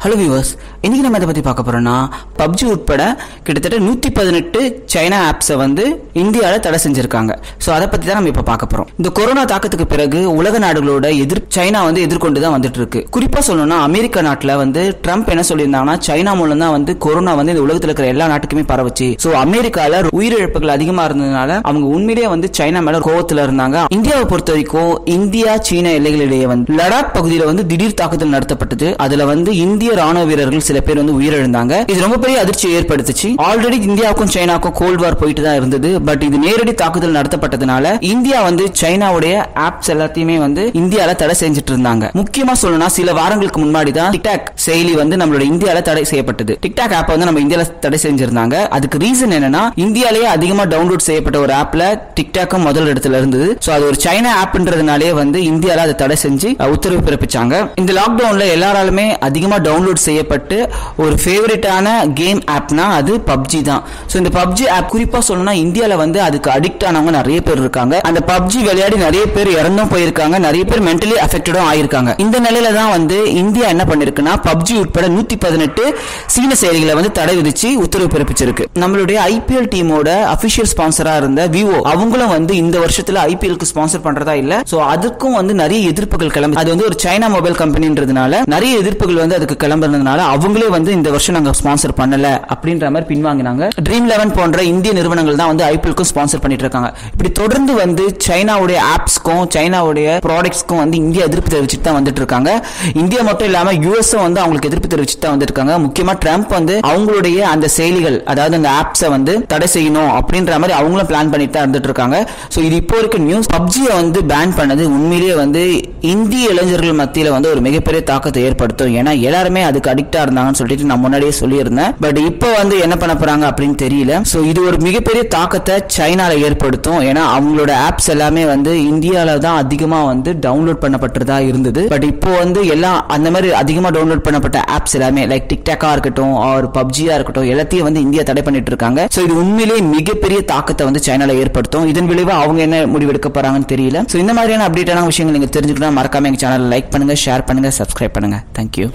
hello viewers இன்னைக்கு நம்ம இதை பத்தி பார்க்க போறோம்னா பப்ஜி உட்பட கிட்டத்தட்ட நூத்தி பதினெட்டு சைனா ஆப்ஸை வந்து இந்தியாவில் தடை செஞ்சிருக்காங்க ஸோ அதை பத்தி தான் நம்ம இப்ப பார்க்க போறோம் இந்த கொரோனா தாக்கத்துக்கு பிறகு உலக நாடுகளோட எதிர் சைனா வந்து எதிர்கொண்டு தான் வந்துட்டு இருக்கு குறிப்பா சொல்லணும்னா அமெரிக்கா நாட்டில் வந்து ட்ரம்ப் என்ன சொல்லியிருந்தாங்கன்னா சைனா மூலம் தான் வந்து கொரோனா வந்து இந்த உலகத்தில் இருக்கிற எல்லா நாட்டுக்குமே பரவுச்சு ஸோ அமெரிக்கால உயிரிழப்புகள் அதிகமா இருந்ததுனால அவங்க உண்மையிலேயே வந்து சைனா மேல கோவத்துல இருந்தாங்க இந்தியாவை பொறுத்த வரைக்கும் இந்தியா சீனா எல்லைகளிடையே வந்து லடாக் பகுதியில் வந்து திடீர் தாக்குதல் நடத்தப்பட்டது அதுல வந்து இந்திய ராணுவ வீரர்கள் சில பேர் வந்து உயிரிழந்தாங்க இது ரொம்ப பெரிய அதிர்ச்சியை ஏற்படுத்துச்சு ஆல்ரெடி இந்தியாவுக்கும் சைனாவுக்கும் கோல்ட் வார் போயிட்டு தான் இருந்தது பட் இது நேரடி தாக்குதல் நடத்தப்பட்டதுனால இந்தியா வந்து சைனாவுடைய ஆப்ஸ் எல்லாத்தையுமே வந்து இந்தியால தடை செஞ்சுட்டு இருந்தாங்க முக்கியமா சொல்லணும்னா சில வாரங்களுக்கு முன்னாடி தான் டிக்டாக் செயலி வந்து நம்மளோட இந்தியால தடை செய்யப்பட்டது டிக்டாக் ஆப் வந்து நம்ம இந்தியால தடை செஞ்சிருந்தாங்க அதுக்கு ரீசன் என்னன்னா இந்தியாலேயே அதிகமா டவுன்லோட் செய்யப்பட்ட ஒரு ஆப்ல டிக்டாக்கும் முதல் இடத்துல இருந்தது சோ அது ஒரு சைனா ஆப்ன்றதுனாலே வந்து இந்தியால அதை தடை செஞ்சு அஹ், உத்தரவு பிறப்பிச்சாங்க இந்த லாக்டவுன்ல எல்லாராலுமே அதிகமா டவுன்லோட் செய்யப்பட்டு ஒரு ஃபேவரட்டான கேம் ஆப்னா அது பப்ஜி தான் ஸோ இந்த பப்ஜி ஆப் குறிப்பா சொல்லணும்னா இந்தியாவில் வந்து அதுக்கு அடிக்ட் ஆனவங்க நிறைய பேர் இருக்காங்க அந்த பப்ஜி விளையாடி நிறைய பேர் இறந்தும் போயிருக்காங்க நிறைய பேர் மென்டலி அஃபெக்டடும் ஆயிருக்காங்க இந்த நிலையில தான் வந்து இந்தியா என்ன பண்ணிருக்குன்னா பப்ஜி உட்பட நூத்தி பதினெட்டு சீன செயலிகளை வந்து தடை விதிச்சு உத்தரவு பிறப்பிச்சிருக்கு நம்மளுடைய ஐபிஎல் டீமோட அபிஷியல் ஸ்பான்சரா இருந்த விவோ அவங்களும் வந்து இந்த வருஷத்துல ஐபிஎல்க்கு ஸ்பான்சர் பண்றதா இல்ல சோ அதுக்கும் வந்து நிறைய எதிர்ப்புகள் கிளம்பி அது வந்து ஒரு சைனா மொபைல் கம்பெனின்றதுனால நிறைய எதிர்ப்புகள் வந்து அதுக்கு கிளம்புறதுனால அவங்களே வந்து இந்த வருஷம் நாங்க ஸ்பான்சர் பண்ணல அப்படின்ற மாதிரி பின்வாங்கினாங்க ட்ரீம் லெவன் போன்ற இந்திய நிறுவனங்கள் தான் வந்து ஐபிஎல்க்கும் ஸ்பான்சர் பண்ணிட்டு இருக்காங்க இப்படி தொடர்ந்து வந்து சைனாவுடைய ஆப்ஸ்க்கும் சைனாவுடைய ப்ராடக்ட்ஸ்க்கும் வந்து இந்தியா எதிர்ப்பு தெரிவிச்சுட்டு தான் வந்துட்டு இருக்காங்க இந்தியா மட்டும் இல்லாம யூஎஸும் வந்து அவங்களுக்கு எதிர்ப்பு தெரிவிச்சுட்டு தான் வந்துட்டு இருக்காங்க முக்கியமா ட்ரம்ப் வந்து அவங்களுடைய அந்த செயலிகள் அதாவது அந்த ஆப்ஸை வந்து தடை செய்யணும் அப்படின்ற மாதிரி அவங்களும் பிளான் பண்ணிட்டு தான் இருந்துட்டு இருக்காங்க சோ இது இப்போ இருக்க நியூஸ் பப்ஜியை வந்து பேன் பண்ணது உண்மையிலேயே வந்து இந்திய இளைஞர்கள் மத்தியில வந்து ஒரு மிகப்பெரிய தாக்கத்தை ஏற்படுத்தும் ஏன்னா எல்லாருமே அதுக்கு அடிக்டா இருந்தாங்கன்னு சொல்லிட்டு நான் முன்னாடியே சொல்லியிருந்தேன் பட் இப்போ வந்து என்ன பண்ண போறாங்க அப்படின்னு தெரியல சோ இது ஒரு மிகப்பெரிய தாக்கத்தை சைனால ஏற்படுத்தும் ஏன்னா அவங்களோட ஆப்ஸ் எல்லாமே வந்து இந்தியால தான் அதிகமா வந்து டவுன்லோட் பண்ணப்பட்டதா இருந்தது பட் இப்போ வந்து எல்லாம் அந்த மாதிரி அதிகமா டவுன்லோட் பண்ணப்பட்ட ஆப்ஸ் எல்லாமே லைக் டிக்டாக்கா இருக்கட்டும் ஆர் பப்ஜியா இருக்கட்டும் எல்லாத்தையும் வந்து இந்தியா தடை பண்ணிட்டு இருக்காங்க சோ இது உண்மையிலேயே மிகப்பெரிய தாக்கத்தை வந்து சைனால ஏற்படுத்தும் இதன் விளைவு அவங்க என்ன முடிவெடுக்க போறாங்கன்னு தெரியல சோ இந்த மாதிரியான அப்டேட்டான விஷயங்கள் நீங்க தெரிஞ்சுக்கணும் மறக்காம எங்க சேனல் லைக் பண்ணுங்க ஷேர் பண்ணுங்க சப்ஸ்கிரைப் பண்ணுங்க தேங்க்யூ